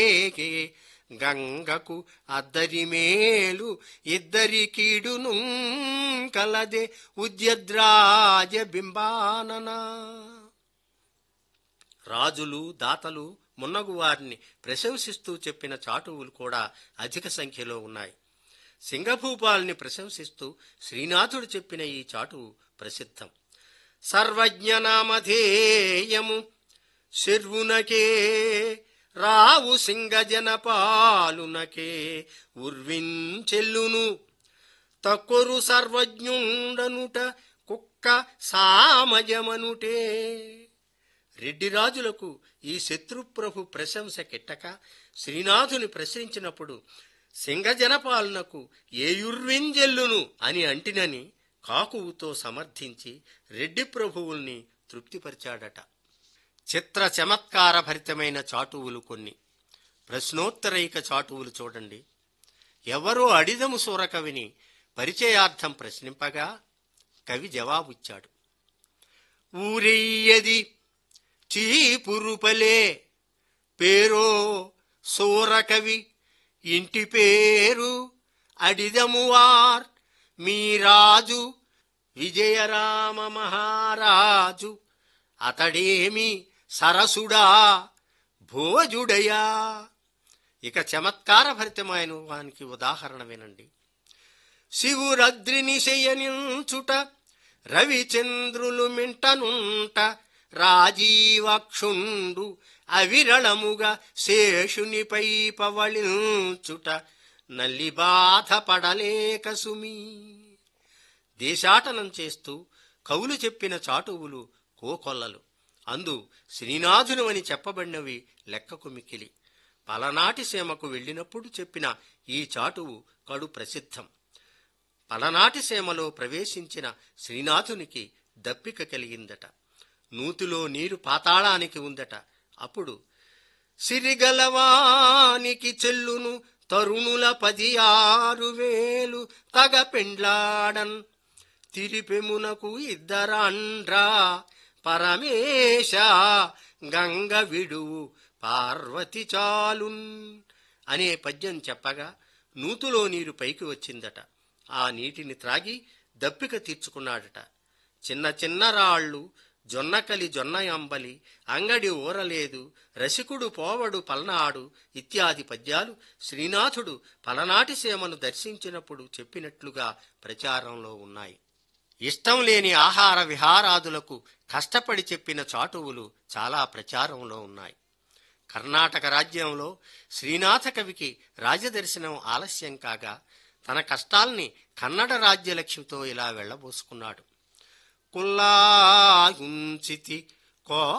AK గంగకు అద్దరి మేలు ఇద్దరి కీడును కలదే ఉద్యద్రాజ బింబాననా రాజులు దాతలు మున్నగు వారిని ప్రశంసిస్తూ చెప్పిన చాటువులు కూడా అధిక సంఖ్యలో ఉన్నాయి సింగభూపాల్ని ప్రశంసిస్తూ శ్రీనాథుడు చెప్పిన ఈ చాటువు ప్రసిద్ధం సర్వజ్ఞనామధేయము శర్వునకే రావు సింగజన పాలునకే ఉర్వించెల్లును తక్కొరు సర్వజ్ఞుండనుట కుక్క సామజమనుటే రెడ్డి రాజులకు ఈ శత్రుప్రభు ప్రశంస కిట్టక శ్రీనాథుని ప్రశ్నించినప్పుడు సింగజనపాలనకు ఏయుర్వింజెల్లును అని అంటినని కాకువుతో సమర్థించి రెడ్డి ప్రభువుల్ని తృప్తిపరిచాడట చిత్ర చమత్కార భరితమైన చాటువులు కొన్ని ప్రశ్నోత్తరైక చాటువులు చూడండి ఎవరో అడిదము సూరకవిని పరిచయార్థం ప్రశ్నింపగా కవి జవాబిచ్చాడు ఊరెయ్యది చీపురుపలే పేరో సూరకవి ఇంటి పేరు అడిదమువార్ మీ రాజు విజయరామ మహారాజు అతడేమి సరసుడా భోజుడయా ఇక చమత్కార భరితమైన వానికి ఉదాహరణ వినండి శివురద్రిని శయనించుట రవిచంద్రులు మింటనుంట రాజీవక్షుండు అవిరళముగా శేషునిపై పవళించుట నల్లి బాధ పడలేక సుమి దేశాటనం చేస్తూ కవులు చెప్పిన చాటువులు కోకొల్లలు అందు శ్రీనాథునువని చెప్పబడినవి లెక్కకు మిక్కిలి పలనాటి సీమకు వెళ్ళినప్పుడు చెప్పిన ఈ చాటువు కడు ప్రసిద్ధం పలనాటి సీమలో ప్రవేశించిన శ్రీనాథునికి దప్పిక కలిగిందట నూతిలో నీరు పాతాళానికి ఉందట అప్పుడు సిరిగలవానికి చెల్లును తరుణుల పది ఆరు వేలు తగ పెండ్లాడన్ తిరిపెమునకు ఇద్దరండ్రా పరమేశ గంగ విడువు పార్వతి చాలున్ అనే పద్యం చెప్పగా నూతులో నీరు పైకి వచ్చిందట ఆ నీటిని త్రాగి దప్పిక తీర్చుకున్నాడట చిన్న చిన్న రాళ్ళు జొన్నకలి జొన్న అంబలి అంగడి ఊరలేదు రసికుడు పోవడు పల్నాడు ఇత్యాది పద్యాలు శ్రీనాథుడు పలనాటి సీమను దర్శించినప్పుడు చెప్పినట్లుగా ప్రచారంలో ఉన్నాయి ఇష్టం లేని ఆహార విహారాదులకు కష్టపడి చెప్పిన చాటువులు చాలా ప్రచారంలో ఉన్నాయి కర్ణాటక రాజ్యంలో శ్రీనాథ కవికి రాజదర్శనం ఆలస్యం కాగా తన కష్టాల్ని కన్నడ రాజ్యలక్ష్మితో ఇలా వెళ్ళబోసుకున్నాడు కుల్లాయుంచితి కో